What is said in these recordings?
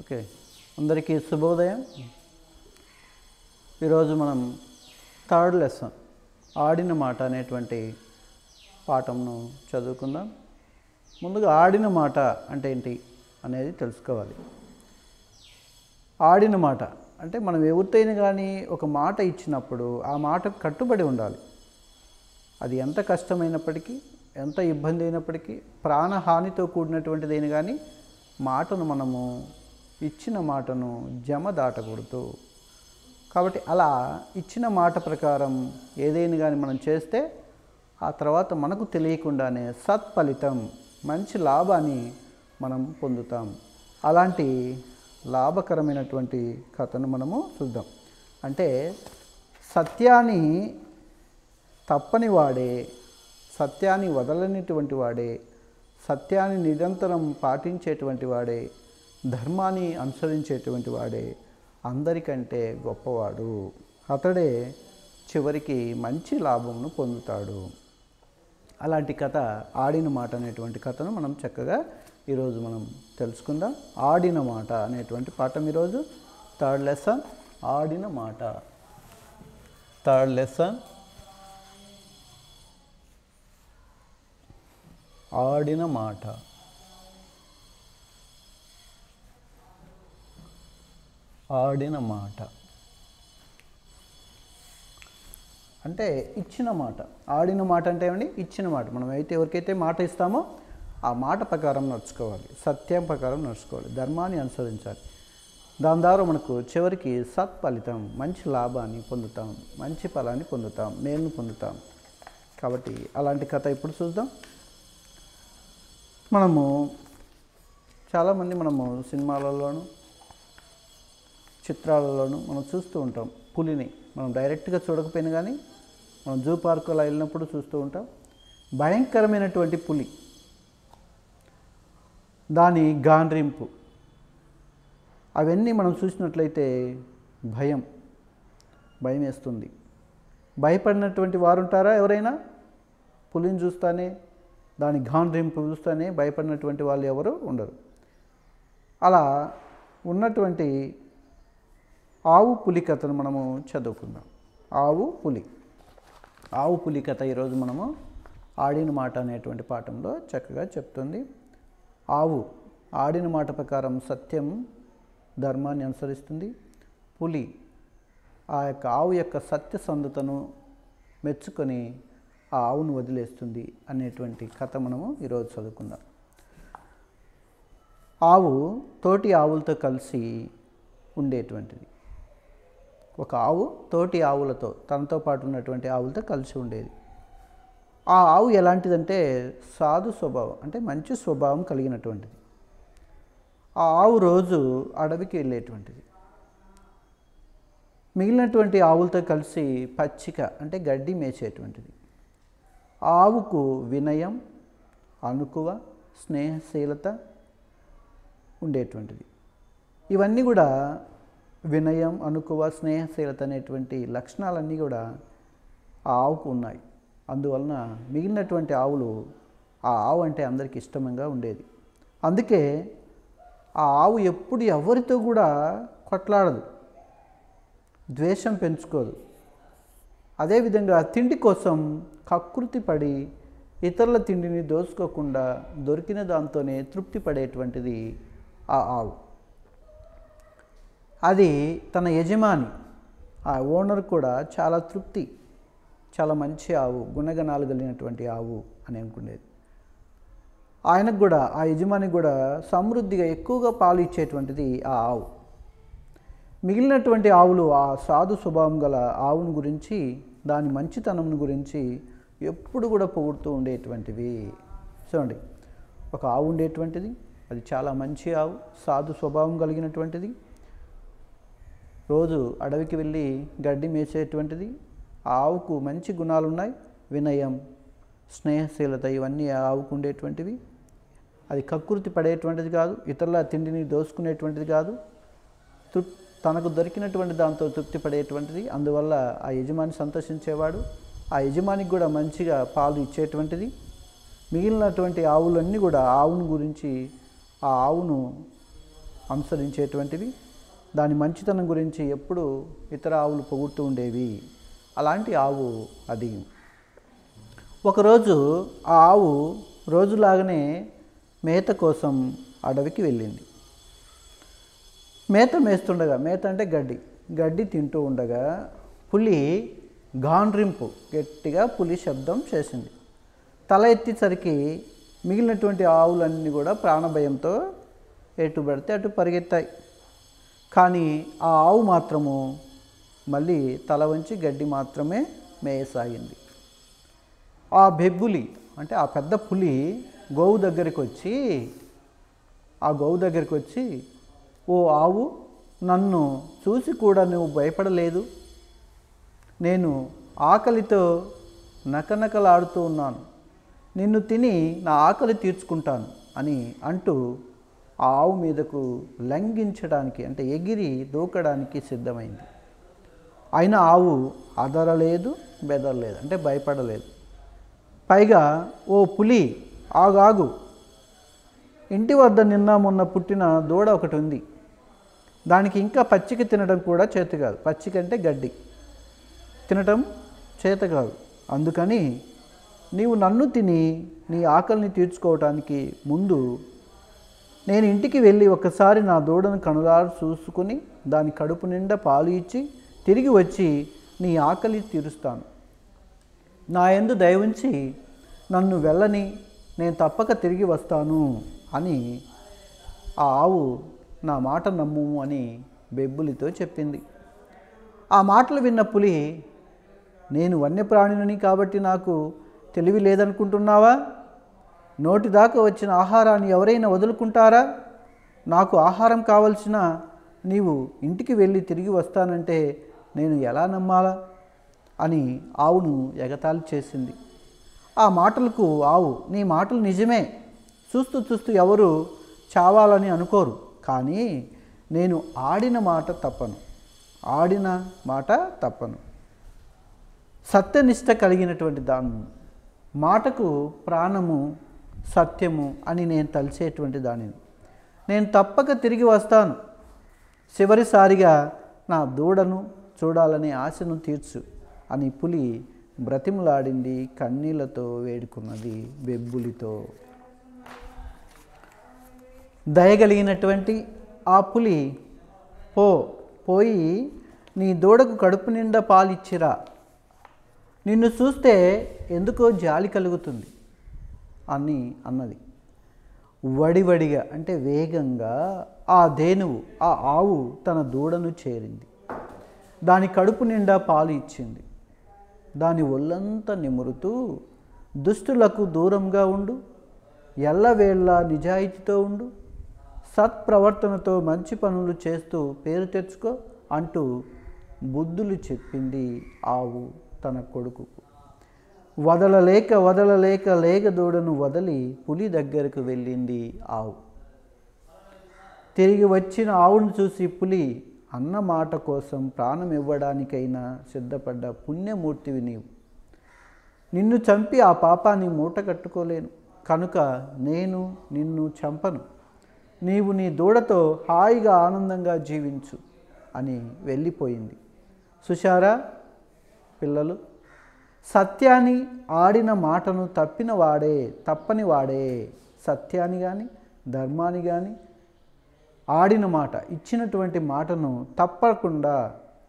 okay అందరికీ శుభోదయం ఈరోజు మనం థర్డ్ లెసన్ ఆడిన మాట అనేటువంటి పాఠంను చదువుకుందాం ముందుగా ఆడిన మాట అంటే ఏంటి అనేది తెలుసుకోవాలి ఆడిన మాట అంటే మనం ఎవరితోనైనా కానీ ఒక మాట ఇచ్చినప్పుడు ఆ మాటకు కట్టుబడి ఉండాలి అది ఎంత కష్టమైనప్పటికీ ఎంత ఇబ్బంది అయినప్పటికీ ప్రాణహానితో కూడినటువంటిదైనా కానీ మాటను మనము ఇచ్చిన మాటను జమ దాటకూడదు కాబట్టి అలా ఇచ్చిన మాట ప్రకారం ఏదైనా కానీ మనం చేస్తే ఆ తర్వాత మనకు తెలియకుండానే సత్ఫలితం మంచి లాభాన్ని మనం పొందుతాం అలాంటి లాభకరమైనటువంటి కథను మనము చూద్దాం అంటే సత్యాన్ని తప్పని వాడే సత్యాన్ని వదలనిటువంటి వాడే సత్యాన్ని నిరంతరం పాటించేటువంటి వాడే ధర్మాన్ని అనుసరించేటువంటి వాడే అందరికంటే గొప్పవాడు అతడే చివరికి మంచి లాభంను పొందుతాడు అలాంటి కథ ఆడిన మాట అనేటువంటి కథను మనం చక్కగా ఈరోజు మనం తెలుసుకుందాం ఆడిన మాట అనేటువంటి పాఠం ఈరోజు థర్డ్ లెసన్ ఆడిన మాట థర్డ్ లెసన్ ఆడిన మాట ఆడిన మాట అంటే ఇచ్చిన మాట ఆడిన మాట అంటే ఏమండి ఇచ్చిన మాట మనం అయితే ఎవరికైతే మాట ఇస్తామో ఆ మాట ప్రకారం నడుచుకోవాలి సత్యం ప్రకారం నడుచుకోవాలి ధర్మాన్ని అనుసరించాలి దాని ద్వారా మనకు చివరికి సత్ఫలితం మంచి లాభాన్ని పొందుతాం మంచి ఫలాన్ని పొందుతాం మేలును పొందుతాం కాబట్టి అలాంటి కథ ఇప్పుడు చూద్దాం మనము చాలామంది మనము సినిమాలలోను చిత్రాలలోనూ మనం చూస్తూ ఉంటాం పులిని మనం డైరెక్ట్గా చూడకపోయినా కానీ మనం జూ పార్కులో వెళ్ళినప్పుడు చూస్తూ ఉంటాం భయంకరమైనటువంటి పులి దాని గాండ్రింపు అవన్నీ మనం చూసినట్లయితే భయం భయం వేస్తుంది భయపడినటువంటి వారు ఉంటారా ఎవరైనా పులిని చూస్తానే దాని గాండ్రింపు చూస్తానే భయపడినటువంటి వాళ్ళు ఎవరు ఉండరు అలా ఉన్నటువంటి ఆవు పులి కథను మనము చదువుకుందాం ఆవు పులి ఆవు పులి కథ ఈరోజు మనము ఆడిన మాట అనేటువంటి పాఠంలో చక్కగా చెప్తుంది ఆవు ఆడిన మాట ప్రకారం సత్యం ధర్మాన్ని అనుసరిస్తుంది పులి ఆ యొక్క ఆవు యొక్క సత్యసంధతను మెచ్చుకొని ఆ ఆవును వదిలేస్తుంది అనేటువంటి కథ మనము ఈరోజు చదువుకుందాం ఆవు తోటి ఆవులతో కలిసి ఉండేటువంటిది ఒక ఆవు తోటి ఆవులతో తనతో పాటు ఉన్నటువంటి ఆవులతో కలిసి ఉండేది ఆ ఆవు ఎలాంటిదంటే సాధు స్వభావం అంటే మంచి స్వభావం కలిగినటువంటిది ఆ ఆవు రోజు అడవికి వెళ్ళేటువంటిది మిగిలినటువంటి ఆవులతో కలిసి పచ్చిక అంటే గడ్డి మేచేటువంటిది ఆ ఆవుకు వినయం అనుకువ స్నేహశీలత ఉండేటువంటిది ఇవన్నీ కూడా వినయం అనుకువ స్నేహశీలత అనేటువంటి లక్షణాలన్నీ కూడా ఆ ఆవుకు ఉన్నాయి అందువలన మిగిలినటువంటి ఆవులు ఆ ఆవు అంటే అందరికీ ఇష్టంగా ఉండేది అందుకే ఆ ఆవు ఎప్పుడు ఎవరితో కూడా కొట్లాడదు ద్వేషం పెంచుకోదు అదేవిధంగా తిండి కోసం కకృతి పడి ఇతరుల తిండిని దోచుకోకుండా దొరికిన దాంతోనే తృప్తి పడేటువంటిది ఆ ఆవు అది తన యజమాని ఆ ఓనర్ కూడా చాలా తృప్తి చాలా మంచి ఆవు గుణగణాలు కలిగినటువంటి ఆవు అని అనుకునేది ఆయనకు కూడా ఆ యజమానికి కూడా సమృద్ధిగా ఎక్కువగా పాలు ఇచ్చేటువంటిది ఆ ఆవు మిగిలినటువంటి ఆవులు ఆ సాధు స్వభావం గల ఆవును గురించి దాని మంచితనం గురించి ఎప్పుడు కూడా పొగుడుతూ ఉండేటువంటివి చూడండి ఒక ఆవు ఉండేటువంటిది అది చాలా మంచి ఆవు సాధు స్వభావం కలిగినటువంటిది రోజు అడవికి వెళ్ళి గడ్డి మేసేటువంటిది ఆ ఆవుకు మంచి గుణాలు ఉన్నాయి వినయం స్నేహశీలత ఇవన్నీ ఆ ఆవుకు ఉండేటువంటివి అది కక్కుర్తి పడేటువంటిది కాదు ఇతరుల తిండిని దోసుకునేటువంటిది కాదు తృప్ తనకు దొరికినటువంటి దాంతో తృప్తి పడేటువంటిది అందువల్ల ఆ యజమాని సంతోషించేవాడు ఆ యజమానికి కూడా మంచిగా పాలు ఇచ్చేటువంటిది మిగిలినటువంటి ఆవులన్నీ కూడా ఆవును గురించి ఆ ఆవును అనుసరించేటువంటివి దాని మంచితనం గురించి ఎప్పుడు ఇతర ఆవులు పొగుడుతూ ఉండేవి అలాంటి ఆవు అది ఒకరోజు ఆ ఆవు రోజులాగానే మేత కోసం అడవికి వెళ్ళింది మేత మేస్తుండగా మేత అంటే గడ్డి గడ్డి తింటూ ఉండగా పులి గాండ్రింపు గట్టిగా పులి శబ్దం చేసింది తల ఎత్తేసరికి మిగిలినటువంటి ఆవులన్నీ కూడా ప్రాణభయంతో ఎటు పడితే అటు పరిగెత్తాయి కానీ ఆ ఆవు మాత్రము మళ్ళీ తల వంచి గడ్డి మాత్రమే మేయసాగింది ఆ బెబ్బులి అంటే ఆ పెద్ద పులి గోవు దగ్గరికి వచ్చి ఆ గోవు దగ్గరికి వచ్చి ఓ ఆవు నన్ను చూసి కూడా నువ్వు భయపడలేదు నేను ఆకలితో నకనకలాడుతూ ఉన్నాను నిన్ను తిని నా ఆకలి తీర్చుకుంటాను అని అంటూ ఆ ఆవు మీదకు లంఘించడానికి అంటే ఎగిరి దూకడానికి సిద్ధమైంది అయినా ఆవు అదరలేదు బెదరలేదు అంటే భయపడలేదు పైగా ఓ పులి ఆగాగు ఇంటి వద్ద నిన్న మొన్న పుట్టిన దూడ ఒకటి ఉంది దానికి ఇంకా పచ్చిక తినడం కూడా చేత కాదు పచ్చిక అంటే గడ్డి తినటం చేత కాదు అందుకని నీవు నన్ను తిని నీ ఆకలిని తీర్చుకోవటానికి ముందు నేను ఇంటికి వెళ్ళి ఒకసారి నా దూడను కనులారు చూసుకుని దాని కడుపు నిండా పాలు ఇచ్చి తిరిగి వచ్చి నీ ఆకలి తీరుస్తాను నా ఎందు దయవుంచి నన్ను వెళ్ళని నేను తప్పక తిరిగి వస్తాను అని ఆ ఆవు నా మాట నమ్ము అని బెబ్బులితో చెప్పింది ఆ మాటలు విన్న పులి నేను వన్యప్రాణిని కాబట్టి నాకు తెలివి లేదనుకుంటున్నావా నోటి దాకా వచ్చిన ఆహారాన్ని ఎవరైనా వదులుకుంటారా నాకు ఆహారం కావలసిన నీవు ఇంటికి వెళ్ళి తిరిగి వస్తానంటే నేను ఎలా నమ్మాలా అని ఆవును ఎగతాళి చేసింది ఆ మాటలకు ఆవు నీ మాటలు నిజమే చూస్తూ చూస్తూ ఎవరు చావాలని అనుకోరు కానీ నేను ఆడిన మాట తప్పను ఆడిన మాట తప్పను సత్యనిష్ట కలిగినటువంటి దాన్ని మాటకు ప్రాణము సత్యము అని నేను తలిచేటువంటి దానిని నేను తప్పక తిరిగి వస్తాను చివరిసారిగా నా దూడను చూడాలనే ఆశను తీర్చు అని పులి బ్రతిమలాడింది కన్నీళ్లతో వేడుకున్నది బెబ్బులితో దయగలిగినటువంటి ఆ పులి పో పోయి నీ దూడకు కడుపు నిండా పాలిచ్చిరా నిన్ను చూస్తే ఎందుకో జాలి కలుగుతుంది అని అన్నది వడివడిగా అంటే వేగంగా ఆ ధేనువు ఆ ఆవు తన దూడను చేరింది దాని కడుపు నిండా పాలు ఇచ్చింది దాని ఒళ్ళంతా నిమురుతూ దుష్టులకు దూరంగా ఉండు ఎల్లవేళ్ళ నిజాయితీతో ఉండు సత్ప్రవర్తనతో మంచి పనులు చేస్తూ పేరు తెచ్చుకో అంటూ బుద్ధులు చెప్పింది ఆవు తన కొడుకుకు వదలలేక వదలలేక లేక దూడను వదిలి పులి దగ్గరకు వెళ్ళింది ఆవు తిరిగి వచ్చిన ఆవును చూసి పులి అన్న మాట కోసం ప్రాణం ఇవ్వడానికైనా సిద్ధపడ్డ పుణ్యమూర్తివి నీవు నిన్ను చంపి ఆ పాపాన్ని మూట కట్టుకోలేను కనుక నేను నిన్ను చంపను నీవు నీ దూడతో హాయిగా ఆనందంగా జీవించు అని వెళ్ళిపోయింది సుషారా పిల్లలు సత్యాన్ని ఆడిన మాటను తప్పిన వాడే తప్పని వాడే సత్యాన్ని కానీ ధర్మాన్ని కానీ ఆడిన మాట ఇచ్చినటువంటి మాటను తప్పకుండా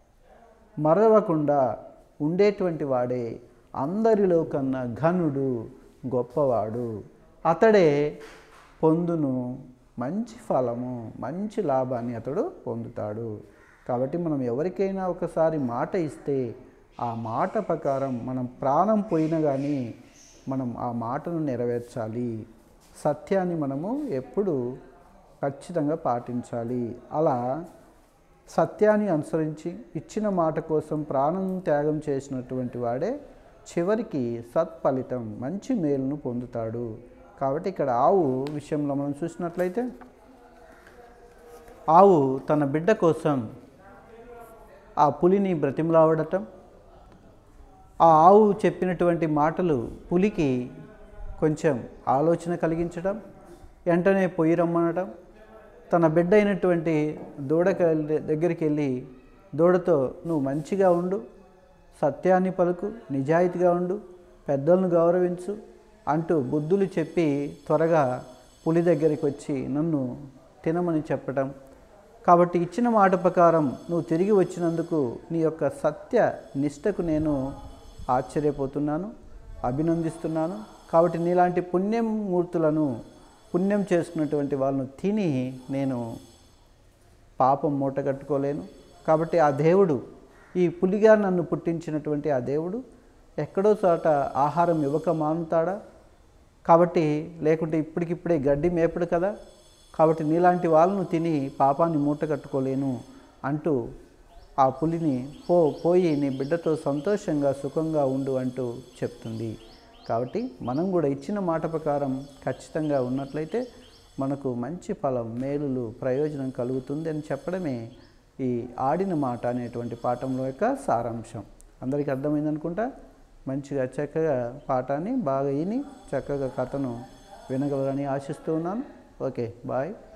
మరవకుండా ఉండేటువంటి వాడే అందరిలో కన్నా ఘనుడు గొప్పవాడు అతడే పొందును మంచి ఫలము మంచి లాభాన్ని అతడు పొందుతాడు కాబట్టి మనం ఎవరికైనా ఒకసారి మాట ఇస్తే ఆ మాట ప్రకారం మనం ప్రాణం పోయినా కానీ మనం ఆ మాటను నెరవేర్చాలి సత్యాన్ని మనము ఎప్పుడు ఖచ్చితంగా పాటించాలి అలా సత్యాన్ని అనుసరించి ఇచ్చిన మాట కోసం ప్రాణం త్యాగం చేసినటువంటి వాడే చివరికి సత్ఫలితం మంచి మేలును పొందుతాడు కాబట్టి ఇక్కడ ఆవు విషయంలో మనం చూసినట్లయితే ఆవు తన బిడ్డ కోసం ఆ పులిని బ్రతిమలాడటం ఆ ఆవు చెప్పినటువంటి మాటలు పులికి కొంచెం ఆలోచన కలిగించడం వెంటనే పొయ్యి రమ్మనటం తన బిడ్డ అయినటువంటి దూడకి వెళ్ళి- దగ్గరికి వెళ్ళి దూడతో నువ్వు మంచిగా ఉండు సత్యాన్ని పలుకు నిజాయితీగా ఉండు పెద్దలను గౌరవించు అంటూ బుద్ధులు చెప్పి త్వరగా పులి దగ్గరికి వచ్చి నన్ను తినమని చెప్పటం కాబట్టి ఇచ్చిన మాట ప్రకారం నువ్వు తిరిగి వచ్చినందుకు నీ యొక్క సత్య నిష్టకు నేను ఆశ్చర్యపోతున్నాను అభినందిస్తున్నాను కాబట్టి నీలాంటి పుణ్యం మూర్తులను పుణ్యం చేసుకున్నటువంటి వాళ్ళను తిని నేను పాపం మూట కట్టుకోలేను కాబట్టి ఆ దేవుడు ఈ పులిగా నన్ను పుట్టించినటువంటి ఆ దేవుడు ఎక్కడో చోట ఆహారం ఇవ్వక మానుతాడా కాబట్టి లేకుంటే ఇప్పటికిప్పుడే గడ్డి మేపడు కదా కాబట్టి నీలాంటి వాళ్ళను తిని పాపాన్ని మూట కట్టుకోలేను అంటూ ఆ పులిని పో పోయి నీ బిడ్డతో సంతోషంగా సుఖంగా ఉండు అంటూ చెప్తుంది కాబట్టి మనం కూడా ఇచ్చిన మాట ప్రకారం ఖచ్చితంగా ఉన్నట్లయితే మనకు మంచి ఫలం మేలులు ప్రయోజనం కలుగుతుంది అని చెప్పడమే ఈ ఆడిన మాట అనేటువంటి పాఠంలో యొక్క సారాంశం అందరికీ అర్థమైందనుకుంటా మంచిగా చక్కగా పాఠాన్ని బాగా విని చక్కగా కథను వినగలరని ఆశిస్తూ ఉన్నాను ఓకే బాయ్